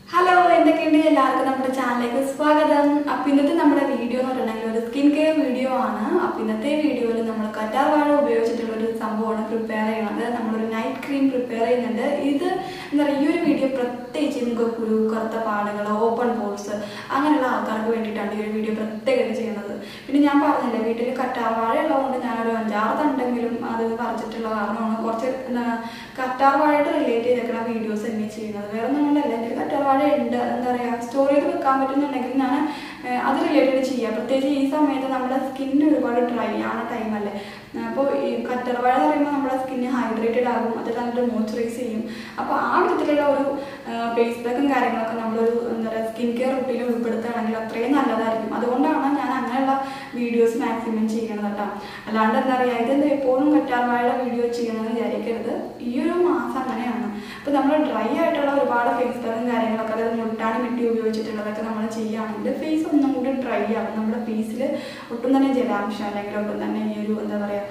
hello എന്തൊക്കെയുണ്ട് എല്ലാവർക്കും നമ്മുടെ ചാനലിലേക്ക് സ്വാഗതം അപ്പൊ ഇന്നത്തെ നമ്മുടെ വീഡിയോ എന്ന് പറഞ്ഞിട്ടുണ്ടെങ്കിൽ ഒരു സ്കിൻ കെയർ വീഡിയോ ആണ് അപ്പൊ ഇന്നത്തെ വീഡിയോയിൽ നമ്മൾ കറ്റാർ വാഴ ഉപയോഗിച്ചിട്ടുള്ള ഒരു സംഭവമാണ് പ്രിപ്പയർ ചെയ്യുന്നത് നമ്മളൊരു നൈറ്റ് ക്രീം പ്രിപ്പയർ ചെയ്യുന്നുണ്ട് ഇത് എന്താ പറയുക ഈ ഒരു വീഡിയോ പ്രത്യേകിച്ച് മുഖക്കുരു കറുത്ത പാടുകൾ ഓപ്പൺ പോർസ് അങ്ങനെയുള്ള ആൾക്കാർക്ക് വേണ്ടിയിട്ടാണ് ഈ ഒരു വീഡിയോ പ്രത്യേകമായിട്ട് ചെയ്യുന്നത് പിന്നെ ഞാൻ പറഞ്ഞില്ലേ വീട്ടിൽ കറ്റാർ വാഴ ഉള്ളതുകൊണ്ട് ഞാനൊരു അഞ്ചാറ് തണ്ടെങ്കിലും അത് പറിച്ചിട്ടുള്ള കാരണമാണ് കുറച്ച് എന്താ കറ്റാർ വാഴയായിട്ട് റിലേറ്റ് ചെയ്തേക്കുന്ന വീഡിയോസ് തന്നെ ചെയ്യുന്നത് വേറെ ഒന്നും കൊണ്ടല്ല എൻ്റെ കറ്റാർ വാഴ ഉണ്ട് എന്താ പറയുക സ്റ്റോർ ചെയ്ത് വെക്കാൻ പറ്റുന്നുണ്ടെങ്കിൽ ഞാൻ ഏഹ്, അത് റിലേറ്റഡ് ചെയ്യുക പ്രത്യേകിച്ച് ഈ സമയത്ത് നമ്മുടെ സ്കിന്നിന് ഒരുപാട് ഡ്രൈ ആണ് ടൈമല്ലേ അപ്പോൾ ഈ കറ്റാർ വാഴ എന്ന് പറയുമ്പോൾ നമ്മുടെ സ്കിന്ന് ഹൈഡ്രേറ്റഡ് ആകും അത് നല്ലൊരു മോയ്സ്ചറൈസ് ചെയ്യും അപ്പോൾ ആ വിധത്തിലുള്ള ഒരു ഫേസ് പാക്കും കാര്യങ്ങളൊക്കെ നമ്മളൊരു എന്താ പറയുക സ്കിൻ കെയർ റുട്ടീനിൽ ഉൾപ്പെടുത്തുകയാണെങ്കിൽ അത്രയും നല്ലതായിരിക്കും അതുകൊണ്ടാണ് ഞാൻ അങ്ങനെയുള്ള വീഡിയോസ് മാക്സിമം ചെയ്യണത് കേട്ടോ അല്ലാണ്ട് എന്താ പറയുക ഇതെന്താ എപ്പോഴും കറ്റാർ വാഴയുടെ വീഡിയോ ചെയ്യണമെന്ന് വിചാരിക്കരുത് ഈ ഒരു മാസം അങ്ങനെയാണ് അപ്പോൾ നമ്മൾ ഡ്രൈ ആയിട്ടുള്ള ഒരുപാട് ഫേസ് പാക്കും കാര്യങ്ങളൊക്കെ അതായത് മുട്ടാണി വെട്ടി ഉപയോഗിച്ചിട്ടുള്ളതൊക്കെ നമ്മൾ ചെയ്യുകയാണെങ്കിൽ ഫേസ് ഒന്നും കൂടി ഡ്രൈ ആവും നമ്മുടെ ഫേസിൽ ഒട്ടും തന്നെ ജലാംശം അല്ലെങ്കിൽ ഒട്ടും തന്നെ ഈ ഒരു എന്താ പറയുക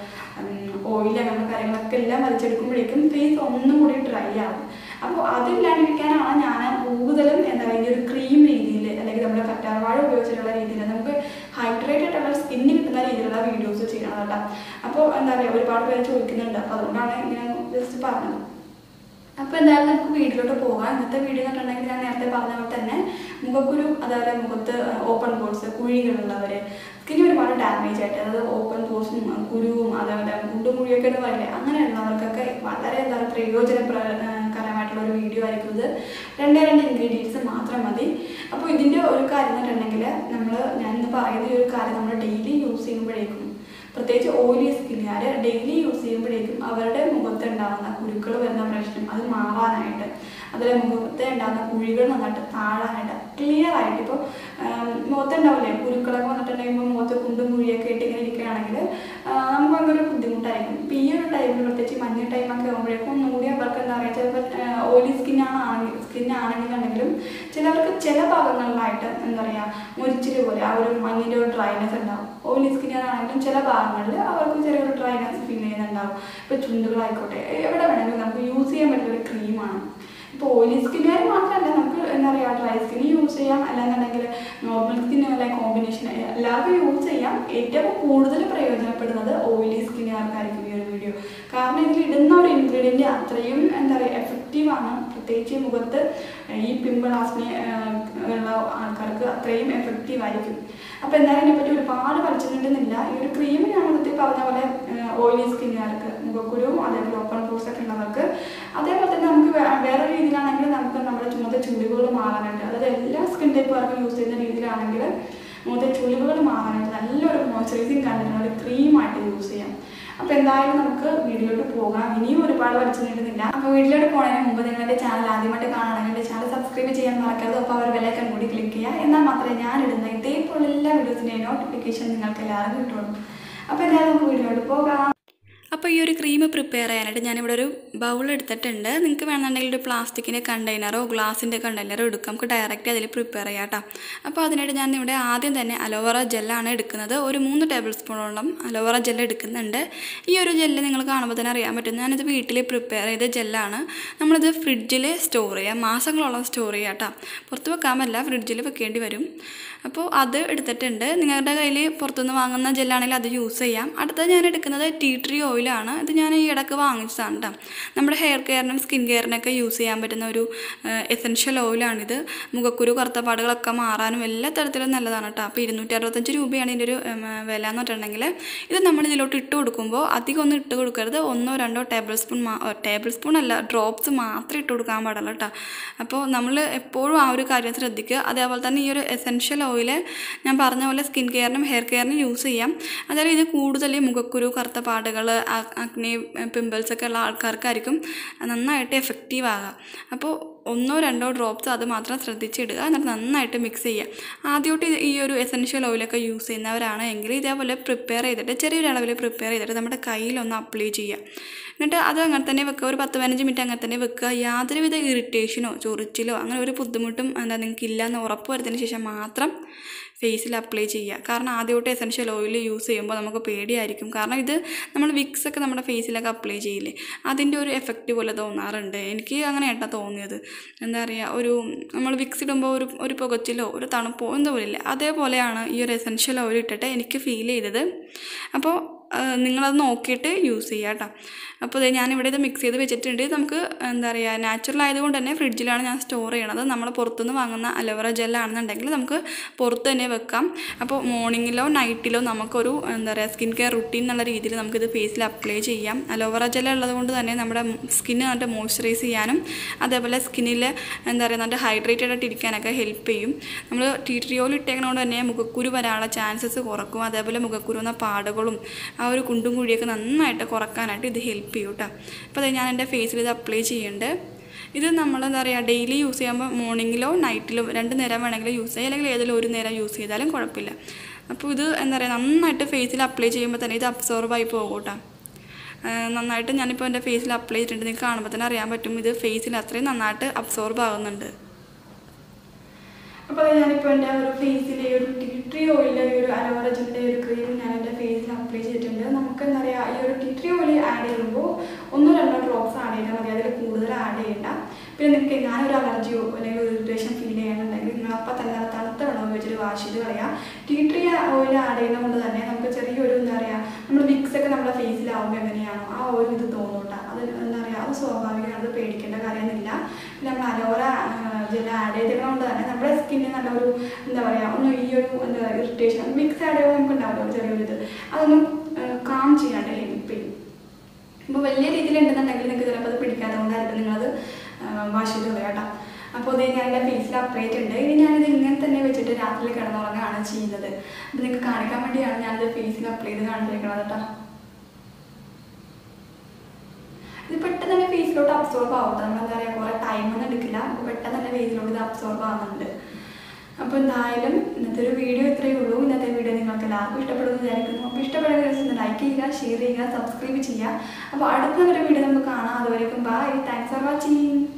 ഓയിൽ അങ്ങനത്തെ കാര്യങ്ങളൊക്കെ എല്ലാം വലിച്ചെടുക്കുമ്പോഴേക്കും ഫേസ് ഒന്നും കൂടി ഡ്രൈ ആവും അപ്പോൾ അതില്ലാണ്ടിരിക്കാനാണ് ഞാൻ കൂടുതലും എന്താ പറയുക ഈ ഒരു ക്രീം രീതിയിൽ അല്ലെങ്കിൽ നമ്മുടെ കറ്റാർവാഴ ഉപയോഗിച്ചിട്ടുള്ള രീതിയിൽ നമുക്ക് ഹൈഡ്രേറ്റഡ് ആയിട്ടുള്ള സ്കിന്നിന് കിട്ടുന്ന രീതിയിലുള്ള വീഡിയോസ് ചെയ്യണം കേട്ടോ അപ്പോൾ എന്താ പറയുക ഒരുപാട് പേര് ചോദിക്കുന്നുണ്ട് അപ്പോൾ അതുകൊണ്ടാണ് ഇങ്ങനെ ജസ്റ്റ് പറഞ്ഞത് അപ്പോൾ എന്തായാലും നമുക്ക് വീട്ടിലോട്ട് പോകാം ഇന്നത്തെ വീഡിയോ എന്ന് പറഞ്ഞിട്ടുണ്ടെങ്കിൽ ഞാൻ നേരത്തെ പറഞ്ഞ പോലെ തന്നെ മുഖക്കുരു അതേപോലെ മുഖത്ത് ഓപ്പൺ പോർട്സ് കുഴികളുള്ളവർ സ്കിന്നിന് ഒരുപാട് ഡാമേജ് ആയിട്ട് അതായത് ഓപ്പൺ പോർസും കുരുവും അതേപോലെ മുണ്ടും കുഴിയൊക്കെ എന്ന് പറയില്ലേ അങ്ങനെയുള്ളവർക്കൊക്കെ വളരെ എന്താ പറയുക പ്രയോജനകരമായിട്ടുള്ള ഒരു വീഡിയോ ആയിരിക്കും ഇത് രണ്ടേ രണ്ട് ഇൻഗ്രീഡിയൻസ് മാത്രം മതി അപ്പോൾ ഇതിൻ്റെ ഒരു കാര്യം എന്ന് പറഞ്ഞിട്ടുണ്ടെങ്കിൽ നമ്മൾ ഞാൻ ഇന്ന് പറയുന്ന ഈ ഒരു കാര്യം നമ്മൾ ഡെയിലി യൂസ് ചെയ്യുമ്പോഴേക്കും പ്രത്യേകിച്ച് ഓയിലി സ്കിന്നുകാർ ഡെയിലി യൂസ് ചെയ്യുമ്പോഴേക്കും അവരുടെ മുഖത്ത് ഉണ്ടാകുന്ന കുരുക്കൾ വരുന്ന പ്രശ്നം അത് മാറാനായിട്ട് അതിലെ മുഖത്തെ ഉണ്ടാകുന്ന കുഴികൾ നന്നായിട്ട് താഴാനായിട്ട് ക്ലിയർ ആയിട്ട് ഇപ്പോൾ മുഖത്ത് ഉണ്ടാവില്ലേ കുരുക്കളൊക്കെ വന്നിട്ടുണ്ടെങ്കിൽ മുഖത്ത് കുണ്ടും കുഴിയൊക്കെ ഇട്ട് ഇങ്ങനെ ഇരിക്കുകയാണെങ്കിൽ നമുക്ക് ഭയങ്കര ബുദ്ധിമുട്ടായിരിക്കും ഇപ്പം ഈ ഒരു ടൈമിൽ പ്രത്യേകിച്ച് മഞ്ഞ ടൈമൊക്കെ ആകുമ്പോഴേക്കും ഒന്നുകൂടി അവർക്ക് എന്താ പറയുക ചിലപ്പോൾ ഓയിലി സ്കിന്നാണ് ആണെങ്കിൽ സ്കിന്നാണെന്നുണ്ടെങ്കിലും ചിലവർക്ക് ചില ഭാഗങ്ങളിലായിട്ട് എന്താ പറയുക മുരിച്ചിൽ പോലെ ആ ഒരു മഞ്ഞിൻ്റെ ഒരു ഡ്രൈനെസ് ഉണ്ടാവും ഓയിലി സ്കിന്നാണെങ്കിലും ചില ഭാഗങ്ങളിൽ അവർക്ക് ചെറിയൊരു ഡ്രൈനെസ് ഫീൽ ചെയ്യുന്നുണ്ടാവും ഇപ്പോൾ ചുണ്ടുകളായിക്കോട്ടെ എവിടെ വേണമെങ്കിലും നമുക്ക് യൂസ് ചെയ്യാൻ പറ്റുന്ന ഒരു ക്രീമാണ് ഇപ്പോൾ ഓയിലി സ്കിന്നുകാർ മാത്രമല്ല നമുക്ക് എന്താ പറയുക ഡ്രൈ സ്കിൻ യൂസ് ചെയ്യാം അല്ലാന്നുണ്ടെങ്കിൽ നോർമൽ സ്കിൻ അല്ലെ കോമ്പിനേഷൻ എല്ലാവർക്കും യൂസ് ചെയ്യാം ഏറ്റവും കൂടുതൽ പ്രയോജനപ്പെടുന്നത് ഓയിലി സ്കിന്നുകാർക്കായിരിക്കും ഈ ഒരു വീഡിയോ കാരണം ഇതിൽ ഇടുന്ന ഒരു ഇൻഗ്രീഡിയൻറ്റ് അത്രയും എന്താ പറയുക എഫക്റ്റീവാണ് പ്രത്യേകിച്ച് ഈ മുഖത്ത് ഈ പിമ്പിൾ ആസ്മി ഉള്ള ആൾക്കാർക്ക് അത്രയും എഫക്റ്റീവ് ആയിരിക്കും അപ്പോൾ എന്തായാലും ഇതിനെപ്പറ്റി ഒരുപാട് പഠിച്ചിട്ടുണ്ടെന്നില്ല ഈ ഒരു ക്രീം ഞാൻ നേരത്തെ പറഞ്ഞ പോലെ ഓയിലി സ്കിന്നുകാർക്ക് മുഖക്കുരുവും അതേപോലെ ഓപ്പൺ പോർസ് ഒക്കെ ഉള്ളവർക്ക് അതേപോലെ തന്നെ നമുക്ക് വേ- വേറെ രീതിയിലാണെങ്കിൽ നമുക്ക് നമ്മുടെ മുഖത്തെ ചുളിവുകൾ മാറാനായിട്ട് അതായത് എല്ലാ സ്കിൻ ടൈപ്പുകാർക്കും യൂസ് ചെയ്യുന്ന രീതിയിലാണെങ്കിൽ മുഖത്തെ ചുളിവുകൾ മാറാനായിട്ട് നല്ലൊരു മോയ്സ്ചറൈസിങ് കണ്ടിട്ടുള്ള ഒരു ക്രീമായിട്ട് യൂസ് ചെയ്യാം അപ്പോൾ എന്തായാലും നമുക്ക് വീഡിയോയിലോട്ട് പോകാം ഇനിയും ഒരുപാട് പഠിച്ചു നേടുന്നില്ല അപ്പോൾ വീഡിയോയിലോട്ട് പോകുന്നതിന് മുമ്പ് നിങ്ങളുടെ ചാനൽ ആദ്യമായിട്ട് കാണുകയാണെങ്കിൽ എൻ്റെ ചാനൽ സബ്സ്ക്രൈബ് ചെയ്യാൻ മറക്കരുത് അപ്പോൾ അവർ വിലക്കൻ കൂടി ക്ലിക്ക് ചെയ്യുക എന്നാൽ മാത്രമേ ഞാൻ ഇടുന്ന ഇതേപോലുള്ള എല്ലാ വീഡിയോസിൻ്റെയും നോട്ടിഫിക്കേഷൻ നിങ്ങൾക്ക് എല്ലാവർക്കും കിട്ടുള്ളൂ അപ്പോൾ എന്തായാലും നമുക്ക് വീഡിയോയിലോട്ട് പോകാം അപ്പോൾ ഈ ഒരു ക്രീം പ്രിപ്പയർ ചെയ്യാനായിട്ട് ഞാനിവിടെ ഒരു ബൗൾ എടുത്തിട്ടുണ്ട് നിങ്ങൾക്ക് വേണമെന്നുണ്ടെങ്കിൽ ഒരു പ്ലാസ്റ്റിക്കിൻ്റെ കണ്ടെയ്നറോ ഗ്ലാസിൻ്റെ കണ്ടെയ്നറോ എടുക്കാം നമുക്ക് ഡയറക്റ്റ് അതിൽ പ്രിപ്പയർ ചെയ്യാം കേട്ടോ അപ്പോൾ അതിനായിട്ട് ഞാൻ ഇവിടെ ആദ്യം തന്നെ അലോവേറ ജെല്ലാണ് എടുക്കുന്നത് ഒരു മൂന്ന് ടേബിൾ സ്പൂണോളം അലോവേറ ജെൽ എടുക്കുന്നുണ്ട് ഈ ഒരു ജെല്ല് നിങ്ങൾ കാണുമ്പോൾ തന്നെ അറിയാൻ പറ്റും ഞാനിത് വീട്ടിൽ പ്രിപ്പയർ ചെയ്ത ജെല്ലാണ് നമ്മളിത് ഫ്രിഡ്ജിൽ സ്റ്റോർ ചെയ്യാം മാസങ്ങളോളം സ്റ്റോർ ചെയ്യാം കേട്ടോ പുറത്ത് വെക്കാൻ പറ്റില്ല ഫ്രിഡ്ജിൽ വെക്കേണ്ടി വരും അപ്പോൾ അത് എടുത്തിട്ടുണ്ട് നിങ്ങളുടെ കയ്യിൽ പുറത്തുനിന്ന് വാങ്ങുന്ന ജെല്ലാണെങ്കിൽ അത് യൂസ് ചെയ്യാം അടുത്തത് ഞാൻ എടുക്കുന്നത് ടീ ട്രീ ഓയിലാണ് ഇത് ഞാൻ ഈ ഇടയ്ക്ക് വാങ്ങിച്ചതാണ് കേട്ടോ നമ്മുടെ ഹെയർ കെയറിനും സ്കിൻ കെയറിനൊക്കെ യൂസ് ചെയ്യാൻ പറ്റുന്ന ഒരു എസെൻഷ്യൽ ഓയിലാണിത് മുഖക്കുരു കറുത്തപ്പാടുകളൊക്കെ മാറാനും എല്ലാ തരത്തിലും നല്ലതാണ് കേട്ടോ അപ്പോൾ ഇരുന്നൂറ്റി അറുപത്തഞ്ച് രൂപയാണ് ഇതിൻ്റെ ഒരു ഉം, വില എന്ന് പറഞ്ഞിട്ടുണ്ടെങ്കിൽ ഇത് നമ്മൾ ഇതിലോട്ട് ഇട്ട് കൊടുക്കുമ്പോൾ അധികം ഒന്നും ഇട്ട് കൊടുക്കരുത് ഒന്നോ രണ്ടോ ടേബിൾ സ്പൂൺ മാ ടേബിൾ സ്പൂൺ അല്ല ഡ്രോപ്സ് മാത്രം ഇട്ട് കൊടുക്കാൻ പാടുള്ളൂ കേട്ടോ അപ്പോൾ നമ്മൾ എപ്പോഴും ആ ഒരു കാര്യം ശ്രദ്ധിക്കുക അതേപോലെ തന്നെ ഈ ഒരു എസെൻഷ്യൽ ഓയിൽ ഞാൻ പറഞ്ഞ പോലെ സ്കിൻ കെയറിനും ഹെയർ കെയറിനും യൂസ് ചെയ്യാം അതായത് ഇത് കൂടുതൽ മുഖക്കുരു കറുത്ത പാടുകൾ അഗ്നി പിമ്പിൾസ് ഒക്കെ ഉള്ള ആൾക്കാർക്കായിരിക്കും നന്നായിട്ട് എഫക്റ്റീവ് ആകുക അപ്പോൾ ഒന്നോ രണ്ടോ ഡ്രോപ്സ് അത് മാത്രം ശ്രദ്ധിച്ചിടുക എന്നിട്ട് നന്നായിട്ട് മിക്സ് ചെയ്യുക ആദ്യമായിട്ട് ഇത് ഈ ഒരു എസെൻഷ്യൽ ഓയിലൊക്കെ യൂസ് ചെയ്യുന്നവരാണ് എങ്കിൽ ഇതേപോലെ പ്രിപ്പയർ ചെയ്തിട്ട് ചെറിയൊരു അളവിൽ പ്രിപ്പയർ ചെയ്തിട്ട് നമ്മുടെ കയ്യിലൊന്ന് അപ്ലൈ ചെയ്യുക എന്നിട്ട് അത് അങ്ങനെ തന്നെ വെക്കുക ഒരു പത്ത് പതിനഞ്ച് മിനിറ്റ് അങ്ങനെ തന്നെ വെക്കുക യാതൊരുവിധ ഇറിറ്റേഷനോ ചൊറിച്ചിലോ അങ്ങനെ ഒരു ബുദ്ധിമുട്ടും എന്താ നിങ്ങൾക്ക് ഇല്ല എന്ന് ഉറപ്പ് വരുത്തിയതിന് ശേഷം മാത്രം ഫേസിൽ അപ്ലൈ ചെയ്യുക കാരണം ആദ്യമായിട്ട് എസൻഷ്യൽ ഓയിൽ യൂസ് ചെയ്യുമ്പോൾ നമുക്ക് പേടിയായിരിക്കും കാരണം ഇത് നമ്മൾ വിക്സ് ഒക്കെ നമ്മുടെ ഫേസിലൊക്കെ അപ്ലൈ ചെയ്യില്ലേ അതിൻ്റെ ഒരു എഫക്റ്റ് പോലെ തോന്നാറുണ്ട് എനിക്ക് അങ്ങനെയായിട്ടാ തോന്നിയത് എന്താ പറയുക ഒരു നമ്മൾ വിക്സ് ഇടുമ്പോൾ ഒരു ഒരു പുകച്ചിലോ ഒരു തണുപ്പോ എന്തോ ഇല്ല അതേപോലെയാണ് ഈ ഒരു എസൻഷ്യൽ ഓയിൽ ഇട്ടിട്ട് എനിക്ക് ഫീൽ ചെയ്തത് അപ്പോൾ ആ, നിങ്ങളത് നോക്കിയിട്ട് യൂസ് ചെയ്യുക കേട്ടോ അപ്പോൾ ദേ ഞാനിവിടെ ഇത് മിക്സ് ചെയ്ത് വെച്ചിട്ടുണ്ട് നമുക്ക് എന്താ പറയുക നാച്ചുറൽ ആയതുകൊണ്ട് തന്നെ ഫ്രിഡ്ജിലാണ് ഞാൻ സ്റ്റോർ ചെയ്യണത് നമ്മൾ പുറത്തുനിന്ന് വാങ്ങുന്ന അലോവേറ ജെല്ലാണെന്നുണ്ടെങ്കിൽ നമുക്ക് പുറത്ത് തന്നെ വെക്കാം അപ്പോൾ മോർണിംഗിലോ നൈറ്റിലോ നമുക്കൊരു എന്താ പറയുക സ്കിൻ കെയർ റുട്ടീൻ എന്നുള്ള രീതിയിൽ നമുക്കിത് ഫേസിൽ അപ്ലൈ ചെയ്യാം അലോവേറ ജെൽ ഉള്ളത് കൊണ്ട് തന്നെ നമ്മുടെ സ്കിന്ന് നന്നായിട്ട് മോയ്സ്ചറൈസ് ചെയ്യാനും അതേപോലെ സ്കിന്നിൽ എന്താ പറയുക നന്നായിട്ട് ഹൈഡ്രേറ്റഡ് ആയിട്ട് ഇരിക്കാനൊക്കെ ഹെൽപ്പ് ചെയ്യും നമ്മൾ ടീ ട്രിയോയിൽ ഇട്ടേക്കണോണ്ട് തന്നെ മുഖക്കുരു വരാനുള്ള ചാൻസസ് കുറക്കും അതേപോലെ മുഖക്കുരു എന്ന പാടുകളും ആ ഒരു കുണ്ടും കുഴിയൊക്കെ നന്നായിട്ട് കുറക്കാനായിട്ട് ഇത് ഹെൽപ്പ് ചെയ്യും കേട്ടോ അപ്പോൾ അത് ഞാൻ എൻ്റെ ഫേസിൽ ഇത് അപ്ലൈ ചെയ്യുന്നുണ്ട് ഇത് നമ്മൾ എന്താ പറയുക ഡെയിലി യൂസ് ചെയ്യുമ്പോൾ മോർണിംഗിലോ നൈറ്റിലോ രണ്ട് നേരം വേണമെങ്കിലും യൂസ് ചെയ്യാം അല്ലെങ്കിൽ ഏതെങ്കിലും ഒരു നേരം യൂസ് ചെയ്താലും കുഴപ്പമില്ല അപ്പോൾ ഇത് എന്താ പറയുക നന്നായിട്ട് ഫേസിൽ അപ്ലൈ ചെയ്യുമ്പോൾ തന്നെ ഇത് അബ്സോർബ് ആയി പോകും കേട്ടോ ആ, നന്നായിട്ട് ഞാനിപ്പോൾ എൻ്റെ ഫേസിൽ അപ്ലൈ ചെയ്തിട്ടുണ്ട് നിങ്ങൾക്ക് കാണുമ്പോൾ തന്നെ അറിയാൻ പറ്റും ഇത് ഫേസിൽ അത്രയും നന്നായിട്ട് അബ്സോർബ് ആകുന്നുണ്ട് അപ്പോൾ ഞാനിപ്പോൾ എൻ്റെ ഒരു ഫേസിൽ ഈ ഒരു ടീ ട്രീ ഓയിലിൻ്റെ ഈ ഒരു അലോവേറ ജെല്ലിൻ്റെ ഒരു ക്രീം ഞാൻ എൻ്റെ ഫേസിൽ അപ്ലൈ ചെയ്തിട്ടുണ്ട് നമുക്ക് എന്താ പറയുക ഈ ഒരു ടീ ട്രീ ഓയിൽ ആഡ് ചെയ്യുമ്പോൾ ഒന്നോ രണ്ടോ ഡ്രോപ്സ് ആഡ് ചെയ്താൽ മതി അതിൽ കൂടുതൽ ആഡ് ചെയ്യണ്ട പിന്നെ നിങ്ങൾക്ക് ഞാനൊരു അലർജിയോ അല്ലെങ്കിൽ ഒരു ഇറിറ്റേഷൻ ഫീൽ ചെയ്യാനുണ്ടെങ്കിൽ നിങ്ങൾ അപ്പം തന്നെ അത് തണുത്ത വെള്ളം ഉപയോഗിച്ചിട്ട് വാഷ് ചെയ്ത് കളയാം ടീ ട്രീ ഓയിൽ ആഡ് ചെയ്യുന്നത് കൊണ്ട് തന്നെ നമുക്ക് ചെറിയൊരു എന്താ പറയുക നമ്മൾ വിക്സ് ഒക്കെ നമ്മുടെ ഫേസിലാവുമ്പോൾ എങ്ങനെയാണോ ആ ഒരു ഇത് തോന്നൂട്ട അത് എന്താ പറയുക അത് സ്വാഭാവികമാണ് അത് പേടിക്കേണ്ട കാര്യമൊന്നുമില്ല പിന്നെ നമ്മൾ അലോറ ജെൽ ആഡ് ചെയ്തതുകൊണ്ട് തന്നെ നമ്മുടെ സ്കിന്നിന് നല്ലൊരു എന്താ പറയുക ഒന്ന് ഈ ഒരു എന്താ ഇറിറ്റേഷൻ മിക്സ് ആഡ് ചെയ്യുമ്പോൾ നമുക്ക് ഉണ്ടാവുമല്ലോ ചെറിയൊരു ഇത് അതൊന്നും കാം ചെയ്യാണ്ട് ഹെൽപ്പ് ചെയ്യും ഇപ്പോൾ വലിയ രീതിയിൽ ഉണ്ടെന്നുണ്ടെങ്കിൽ നിങ്ങൾക്ക് ചിലപ്പോൾ അത് പിടിക്കാതെ കൊണ്ടായിരിക്കും നിങ്ങളത് വാഷ് ചെയ്ത് കളയാം കേട്ടോ അപ്പോൾ ഇത് ഞാൻ എൻ്റെ ഫേസിൽ അപ്ലൈ ഉണ്ട് ഇനി ഞാനിത് ഇങ്ങനെ തന്നെ വെച്ചിട്ട് രാത്രി കിടന്നുറങ്ങുകയാണ് ചെയ്യുന്നത് അപ്പോൾ നിങ്ങൾക്ക് കാണിക്കാൻ വേണ്ടിയാണ് ഞാനിത് ഫേസിൽ അപ്ലൈ ചെയ്ത് കാണിച്ചിരിക്കുന്നത് കേട്ടോ ഇത് പെട്ടെന്ന് തന്നെ ഫേസിലോട്ട് അബ്സോർബ് ആവും നമ്മൾ എന്താ പറയുക കുറേ ടൈമൊന്നും എടുക്കില്ല അപ്പോൾ പെട്ടെന്ന് തന്നെ ഫേസിലോട്ട് ഇത് അബ്സോർബ് ആവുന്നുണ്ട് അപ്പോൾ എന്തായാലും ഇന്നത്തെ ഒരു വീഡിയോ ഇത്രയേ ഉള്ളൂ ഇന്നത്തെ വീഡിയോ നിങ്ങൾക്ക് എല്ലാവർക്കും ഇഷ്ടപ്പെടുമെന്ന് വിചാരിക്കുന്നു അപ്പോൾ ഇഷ്ടപ്പെടുന്ന ദിവസം ലൈക്ക് ചെയ്യുക ഷെയർ ചെയ്യുക സബ്സ്ക്രൈബ് ചെയ്യുക അപ്പോൾ അടുത്ത ഒരു വീഡിയോ നമുക്ക് കാണാം അതുവരെയും ബൈ താങ്ക്സ് ഫോർ വാച്ചിങ്